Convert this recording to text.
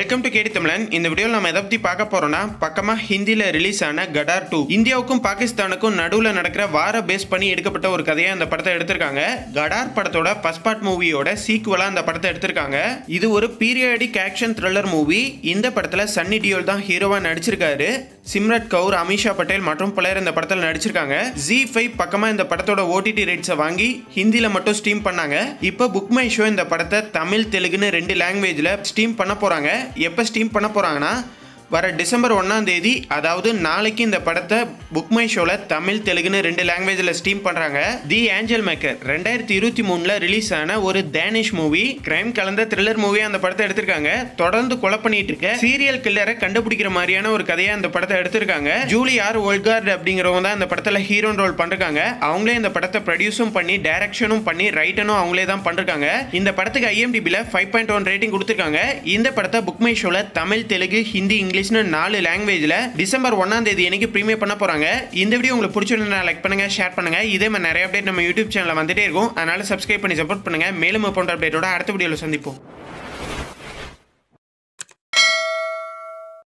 welcome to கேடி தமிழன் இந்த வீடியோவில் நம்ம எதை பற்றி பார்க்க போறோம்னா பக்கமாக ஹிந்தியில் ரிலீஸ் ஆன கடார் டூ இந்தியாவுக்கும் பாகிஸ்தானுக்கும் நடுவில் நடக்கிற வார பேஸ் பண்ணி எடுக்கப்பட்ட ஒரு கதையாக இந்த படத்தை எடுத்திருக்காங்க கடார் படத்தோட ஃபர்ஸ்ட் பார்ட் மூவியோட சீக்குவலாக இந்த படத்தை எடுத்திருக்காங்க இது ஒரு பீரியாடிக் ஆக்ஷன் த்ரில்லர் மூவி இந்த படத்தில் சன்னி டியோல் தான் ஹீரோவாக நடிச்சிருக்காரு சிம்ரத் கவுர் அமிஷா பட்டேல் மற்றும் பலர் இந்த படத்தில் நடிச்சிருக்காங்க ஜி ஃபைவ் பக்கமாக இந்த படத்தோட ஓடிடி ரைட்ஸை வாங்கி ஹிந்தியில் மட்டும் ஸ்ட்ரீம் பண்ணாங்க இப்போ புக் மை ஷோ இந்த படத்தை தமிழ் தெலுங்குன்னு ரெண்டு லாங்குவேஜில் ஸ்ட்ரீம் பண்ண போகிறாங்க எப்போ ஸ்ட்ரீம் பண்ண போகிறாங்கன்னா வர டிசம்பர் ஒன்றாம் தேதி அதாவது நாளைக்கு இந்த படத்தை புக் மை ஷோவில் தமிழ் தெலுங்குன்னு ரெண்டு லாங்குவேஜில் ஸ்ட்ரீம் பண்ணுறாங்க தி ஏஞ்சல் மேக்கர் ரெண்டாயிரத்தி இருபத்தி மூணில் ரிலீஸ் ஆன ஒரு டேனிஷ் மூவி கிரைம் கலந்த த்ரில்லர் மூவியாக அந்த படத்தை எடுத்திருக்காங்க தொடர்ந்து கொலை பண்ணிட்டு இருக்க சீரியல் கில்லரை கண்டுபிடிக்கிற மாதிரியான ஒரு கதையாக இந்த படத்தை எடுத்திருக்காங்க ஜூலி ஆர் ஒல்கார்ட் அப்படிங்கிறவங்க தான் இந்த படத்தில் ஹீரோ ரோல் பண்ணிருக்காங்க அவங்களே இந்த படத்தை ப்ரொடியூஸும் பண்ணி டைரக்ஷனும் பண்ணி ரைட்டனும் அவங்களே தான் பண்ணிருக்காங்க இந்த படத்துக்கு ஐஎம்டிபியில் ஃபைவ் பாயிண்ட் ஒன் ரேட்டிங் கொடுத்துருக்காங்க இந்த படத்தை புக் மை ஷோவில் தமிழ் தெலுங்கு ஹிந்தி இங்கிலீஷ்னு நாலு லாங்குவேஜில் டிசம்பர் ஒன்றாம் தேதி அன்னைக்கு ப்ரீமியர் பண்ண போகிறாங்க இந்த வீடியோ உங்களுக்கு பிடிச்சிருந்தா லைக் பண்ணுங்க ஷேர் பண்ணுங்க இதே மாதிரி நிறைய அப்டேட் நம்ம யூடியூப் சேனலில் வந்துட்டே இருக்கும் அதனால சப்ஸ்கிரைப் பண்ணி சப்போர்ட் பண்ணுங்க மேலும் போன்ற அப்டேட்டோட அடுத்த வீடியோவில் சந்திப்போம்